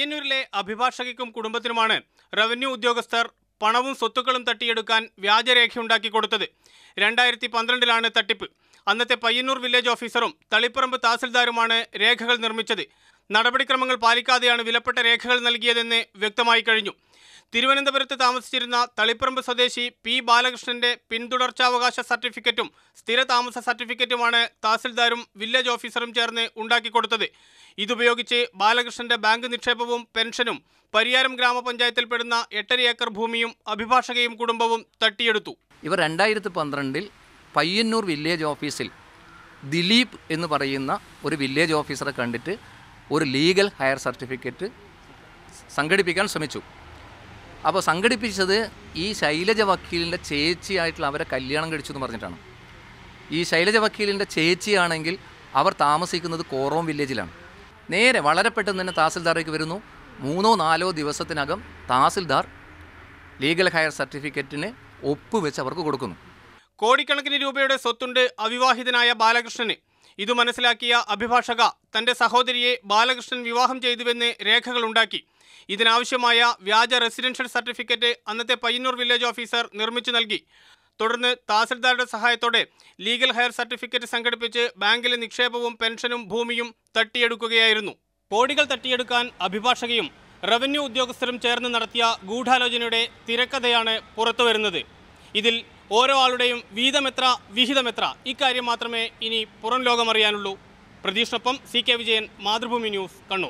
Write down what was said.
പയ്യന്നൂരിലെ അഭിഭാഷകയ്ക്കും കുടുംബത്തിനുമാണ് revenue ഉദ്യോഗസ്ഥർ പണവും സ്വത്തുക്കളും തട്ടിയെടുക്കാൻ വ്യാജരേഖയുണ്ടാക്കി കൊടുത്തത് രണ്ടായിരത്തി പന്ത്രണ്ടിലാണ് തട്ടിപ്പ് അന്നത്തെ പയ്യന്നൂർ വില്ലേജ് ഓഫീസറും തളിപ്പറമ്പ് തഹസിൽദാരുമാണ് രേഖകൾ നിർമ്മിച്ചത് നടപടിക്രമങ്ങൾ പാലിക്കാതെയാണ് വിലപ്പെട്ട രേഖകൾ നൽകിയതെന്ന് വ്യക്തമായി കഴിഞ്ഞു തിരുവനന്തപുരത്ത് താമസിച്ചിരുന്ന തളിപ്പറമ്പ് സ്വദേശി പി ബാലകൃഷ്ണന്റെ പിന്തുടർച്ചാവകാശ സർട്ടിഫിക്കറ്റും സ്ഥിര താമസ സർട്ടിഫിക്കറ്റുമാണ് തഹസിൽദാരും വില്ലേജ് ഓഫീസറും ചേർന്ന് ഉണ്ടാക്കിക്കൊടുത്തത് ഇതുപയോഗിച്ച് ബാലകൃഷ്ണന്റെ ബാങ്ക് നിക്ഷേപവും പെൻഷനും പരിയാരം ഗ്രാമപഞ്ചായത്തിൽപ്പെടുന്ന എട്ടര ഏക്കർ ഭൂമിയും അഭിഭാഷകയും കുടുംബവും തട്ടിയെടുത്തു ഇവർ രണ്ടായിരത്തി പന്ത്രണ്ടിൽ പയ്യന്നൂർ വില്ലേജ് ഓഫീസിൽ ദിലീപ് എന്ന് പറയുന്ന ഒരു വില്ലേജ് ഓഫീസറെ കണ്ടിട്ട് ഒരു ലീഗൽ ഹയർ സർട്ടിഫിക്കറ്റ് സംഘടിപ്പിക്കാൻ ശ്രമിച്ചു അപ്പോൾ സംഘടിപ്പിച്ചത് ഈ ശൈലജ വക്കീലിൻ്റെ ചേച്ചിയായിട്ടുള്ള അവരെ കല്യാണം കഴിച്ചു എന്ന് പറഞ്ഞിട്ടാണ് ഈ ശൈലജ വക്കീലിൻ്റെ ചേച്ചിയാണെങ്കിൽ അവർ താമസിക്കുന്നത് കോറോം വില്ലേജിലാണ് നേരെ വളരെ പെട്ടെന്ന് തന്നെ തഹസിൽദാറേക്ക് വരുന്നു മൂന്നോ നാലോ ദിവസത്തിനകം തഹസിൽദാർ ലീഗൽ ഹയർ സർട്ടിഫിക്കറ്റിന് ഒപ്പുവെച്ച് അവർക്ക് കൊടുക്കുന്നു കോടിക്കണക്കിന് രൂപയുടെ സ്വത്തുണ്ട് അവിവാഹിതനായ ബാലകൃഷ്ണന് ഇതു മനസ്സിലാക്കിയ അഭിഭാഷക തന്റെ സഹോദരിയെ ബാലകൃഷ്ണൻ വിവാഹം ചെയ്തുവെന്ന് രേഖകളുണ്ടാക്കി ഇതിനാവശ്യമായ വ്യാജ റെസിഡൻഷ്യൽ സർട്ടിഫിക്കറ്റ് അന്നത്തെ പയ്യന്നൂർ വില്ലേജ് ഓഫീസർ നിർമ്മിച്ചു നൽകി തുടർന്ന് തഹസിൽദാരുടെ സഹായത്തോടെ ലീഗൽ ഹയർ സർട്ടിഫിക്കറ്റ് സംഘടിപ്പിച്ച് ബാങ്കിലെ നിക്ഷേപവും പെൻഷനും ഭൂമിയും തട്ടിയെടുക്കുകയായിരുന്നു കോടികൾ തട്ടിയെടുക്കാൻ അഭിഭാഷകയും റവന്യൂ ഉദ്യോഗസ്ഥരും ചേർന്ന് നടത്തിയ ഗൂഢാലോചനയുടെ തിരക്കഥയാണ് പുറത്തുവരുന്നത് ഇതിൽ ഓരോ ആളുടെയും വീതമെത്ര വിഹിതമെത്ര ഇക്കാര്യം മാത്രമേ ഇനി പുറം ലോകം അറിയാനുള്ളൂ പ്രതീഷിനൊപ്പം C K Vijayan Mathrubhumi news Kannur